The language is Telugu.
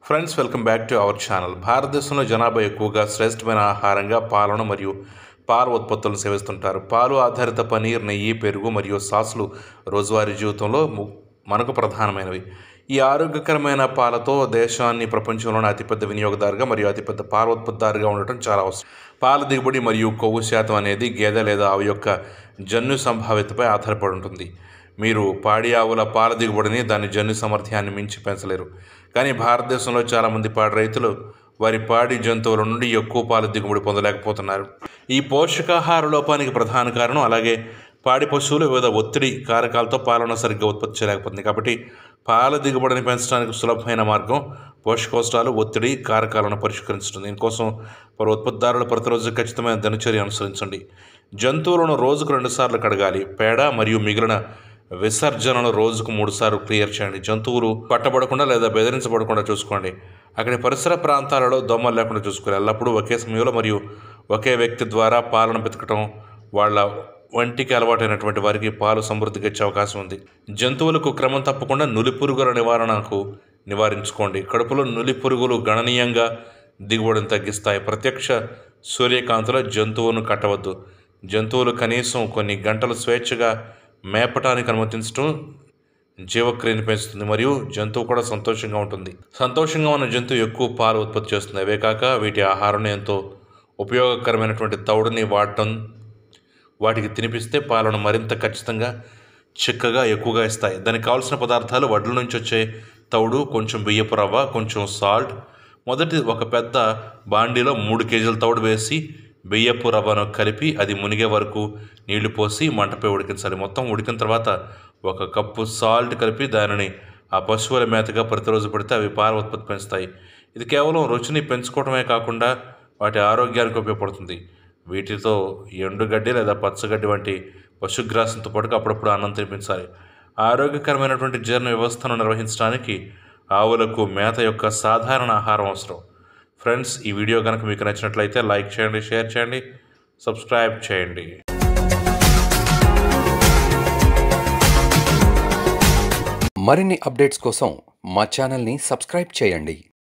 friends welcome back to our channel భారతదేశంలో జనాభా ఎక్కువగా శ్రేష్టమైన ఆహారంగా పాలను మరియు పాల ఉత్పత్తులను సేవిస్తుంటారు పాలు ఆధారిత పనీర్ నెయ్యి పెరుగు మరియు సాసులు రోజువారీ జీవితంలో ము- మనకు ప్రధానమైనవి ఈ ఆరోగ్యకరమైన పాలతో దేశాన్ని ప్రపంచంలోనే అతిపెద్ద వినియోగదారుగా మరియు అతిపెద్ద పాల ఉత్పత్తిదారుగా ఉండటం చాలా అవసరం పాల దిగుబడి మరియు కొవ్వు శాతం అనేది గేదె లేదా ఆవు యొక్క జన్యు సంభావ్యతపై ఆధారపడి ఉంటుంది మీరు పాడి ఆవుల పాల దిగుబడిని దాని జన్యు సామర్థ్యాన్ని మించి పెంచలేరు కానీ భారతదేశంలో చాలామంది పాడి రైతులు వారి పాడి జంతువుల నుండి ఎక్కువ పాల దిగుబడి పొందలేకపోతున్నారు ఈ పోషకాహార లోపానికి ప్రధాన కారణం అలాగే పాడి పశువులు వివిధ ఒత్తిడి కారకాలతో పాలను సరిగ్గా ఉత్పత్తి చేయలేకపోతుంది కాబట్టి పాల దిగుబడిని పెంచడానికి సులభమైన మార్గం పోషకోష్టాలు ఒత్తిడి కారకాలను పరిష్కరించడం దీనికోసం పలు ఉత్పత్తిదారులు ప్రతిరోజు ఖచ్చితమైన దినచర్య అనుసరించండి జంతువులను రోజుకు రెండుసార్లు కడగాలి పేడ మరియు మిగిలిన విసర్జనను రోజుకు మూడు సార్లు క్లియర్ చేయండి జంతువులు పట్టబడకుండా లేదా బెదిరించబడకుండా చూసుకోండి అక్కడి పరిసర ప్రాంతాలలో దోమలు లేకుండా చూసుకోవాలి ఎల్లప్పుడూ ఒకే సమయంలో మరియు ఒకే వ్యక్తి ద్వారా పాలను పెతకటం వాళ్ళ వంటికి అలవాటైనటువంటి వారికి పాలు సమృద్ధిగా ఇచ్చే అవకాశం ఉంది జంతువులకు క్రమం తప్పకుండా నులి పురుగుల నివారణకు నివారించుకోండి కడుపులో నులి పురుగులు గణనీయంగా దిగుబడిని తగ్గిస్తాయి ప్రత్యక్ష సూర్యకాంతిలో జంతువును కట్టవద్దు జంతువులు కనీసం కొన్ని గంటలు స్వేచ్ఛగా మేపటానికి అనుమతించడం జీవక్రియను పెంచుతుంది మరియు జంతువు కూడా సంతోషంగా ఉంటుంది సంతోషంగా ఉన్న జంతువు ఎక్కువ పాలు ఉత్పత్తి చేస్తుంది అవే కాక వీటి ఆహారం ఎంతో ఉపయోగకరమైనటువంటి తౌడుని వాడటం వాటికి తినిపిస్తే పాలను మరింత ఖచ్చితంగా చిక్కగా ఎక్కువగా ఇస్తాయి దానికి కావాల్సిన పదార్థాలు వడ్ల నుంచి వచ్చే తౌడు కొంచెం బియ్యపు రవ్వ కొంచెం సాల్ట్ మొదటి ఒక పెద్ద బాండీలో మూడు కేజీల తౌడు వేసి బియ్యపు రవ్వను కలిపి అది మునిగే వరకు నీళ్లు పోసి మంటపై ఉడికించాలి మొత్తం ఉడికిన తర్వాత ఒక కప్పు సాల్ట్ కలిపి దానిని ఆ పశువుల మేతగా ప్రతిరోజు పెడితే అవి పాల ఉత్పత్తి పెంచుతాయి ఇది కేవలం రుచిని పెంచుకోవడమే కాకుండా వాటి ఆరోగ్యానికి ఉపయోగపడుతుంది వీటితో ఎండుగడ్డి లేదా పచ్చగడ్డి వంటి పశుగ్రాసంతో పాటుగా అప్పుడప్పుడు అన్నం తినిపించాలి ఆరోగ్యకరమైనటువంటి జీర్ణ వ్యవస్థను నిర్వహించడానికి ఆవులకు మేత యొక్క సాధారణ ఆహారం అవసరం ఫ్రెండ్స్ ఈ వీడియో కనుక మీకు నచ్చినట్లయితే లైక్ చేయండి షేర్ చేయండి సబ్స్క్రైబ్ చేయండి మరిన్ని అప్డేట్స్ కోసం మా ఛానల్ని సబ్స్క్రైబ్ చేయండి